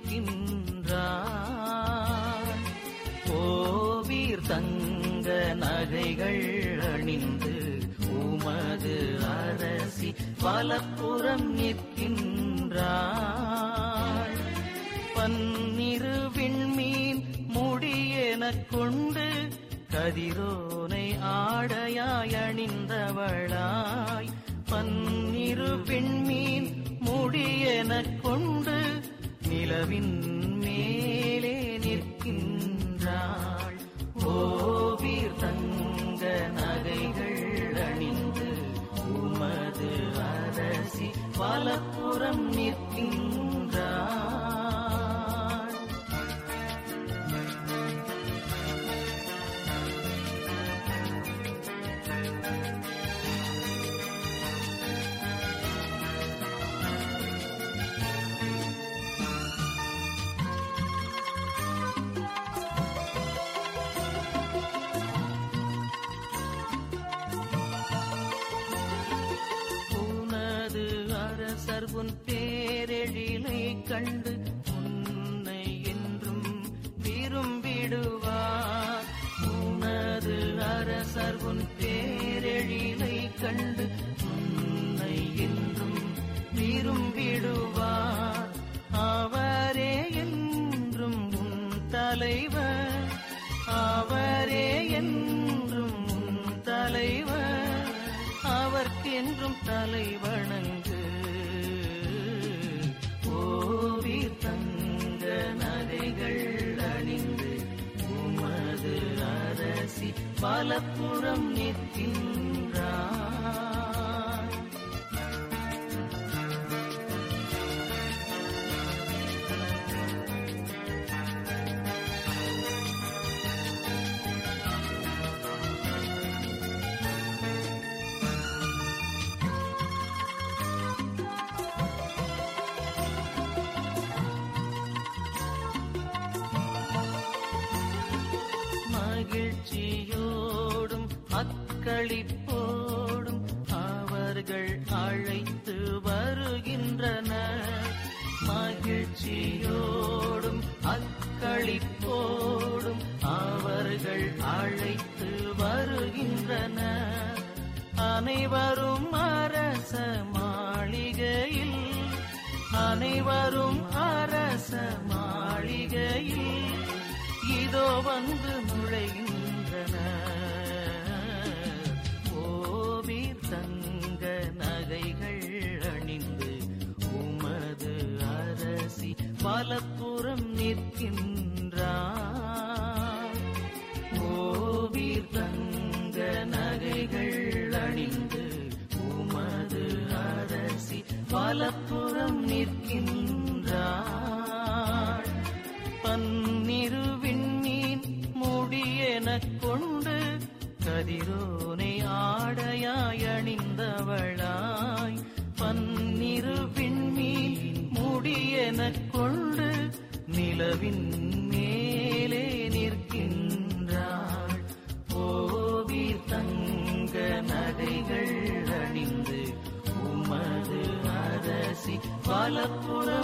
நிற்கின்றார் ஓவீர் தங்க நகைகள் அணிந்து உமது அரசி வலப்புறம் நிற்கின்றாள் பன்னிரு விண்மீன் முடியெனக் கொண்டு கதிரோனை ஆடையாய் அணிந்தவளாய் பன்னிரு விண்மீன் முடியெனக் கொண்டு நிலவின் மேலே நிற்கின்றாள் ஓவீர் தங்க நகைகள் அணிந்து உமது அரசி வலப்புறம் நிற்கின்றாள் உனது அரசர் உன் பேரெழிலை கண்டு உன்னை என்றும் விரும்பிடுவார் உனது அரசர் உன் பேரெழிலை கண்டு உன்னை என்றும் விரும்பிடுவார் அவரே என்றும் உன் தலைவர் அவரே என்றும் உன் தலைவர் அவர்க்கென்றும் தலைவணங்கு ஓவி தங்க நகைகள் அணிந்து உமது அரசி பலப்புறம் நிற்கின்றார் மகிழ்ச்சியோடும் அக்களிப்போடும் அவர்கள் அழைத்து வருகின்றனர் மகிழ்ச்சியோடும் அக்களிப்போடும் அவர்கள் அழைத்து வருகின்றனர் அனைவரும் அரச மாளிகையில் அனைவரும் அரச மாளிகையில் இதோ வந்து நுழைகின்றன ஓவீர் தங்க நகைகள் அணிந்து உமது அரசி பலப்புறம் நிற்கின்றார் ஓவீர் தங்க நகைகள் அணிந்து உமது அரசி பலப்புறம் நிற்கின்றார் பன்னிரு விண்மீன் முடியெனக் கொண்டு கதிரோனை ஆடையாய் அணிந்தவளாய் பன்னிரு விண்மீன் முடியெனக் கொண்டு நிலவின் மேலே நிற்கின்றாள் ஓவி தங்க நகைகள் அணிந்து உமது அரசி பலப்புற